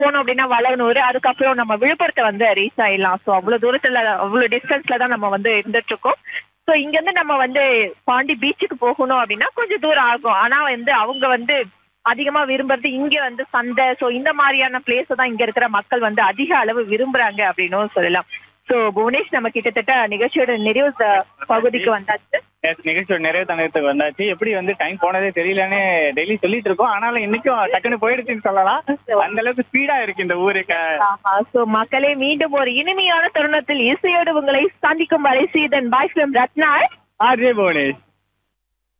போனோம் அப்படின்னா வளவனூர் அதுக்கப்புறம் நம்ம விழுப்புரத்தை வந்து ரீச் ஆயிடலாம் ஸோ அவ்வளவு தூரத்துல அவ்வளவு டிஸ்டன்ஸ்ல தான் நம்ம வந்து இருந்துட்டு இருக்கோம் ஸோ இங்க இருந்து நம்ம வந்து பாண்டி பீச்சுக்கு போகணும் அப்படின்னா கொஞ்சம் தூரம் ஆகும் ஆனா வந்து அவங்க வந்து அதிகமா விரும்புறது இங்க வந்து சந்தை ஸோ இந்த மாதிரியான பிளேஸ் தான் இங்க இருக்கிற மக்கள் வந்து அதிக அளவு விரும்புறாங்க அப்படின்னும் சொல்லலாம் ஸோ புவனேஷ் நம்ம கிட்டத்தட்ட நிகழ்ச்சியோட நிறைவு ச- பகுதிக்கு வந்தாச்சு Yes, நிகழ்ச்சியோட நிறைய தமிழகத்துக்கு வந்தாச்சு எப்படி வந்து டைம் போனதே தெரியலன்னு டெய்லி சொல்லிட்டு இருக்கோம் ஆனாலும் இன்னைக்கும் டக்குன்னு போயிடுச்சுன்னு சொல்லலாம் அந்த அளவுக்கு ஸ்பீடா இருக்கு இந்த ஊரு ஆமா சோ மக்களே மீண்டும் ஒரு இனிமையான தருணத்தில் இசையோடு உங்களை சந்திக்கும் வரை சீதன் பாய் ஃபிலிம் ரத்னா ஆர்ஜே புவனேஷ்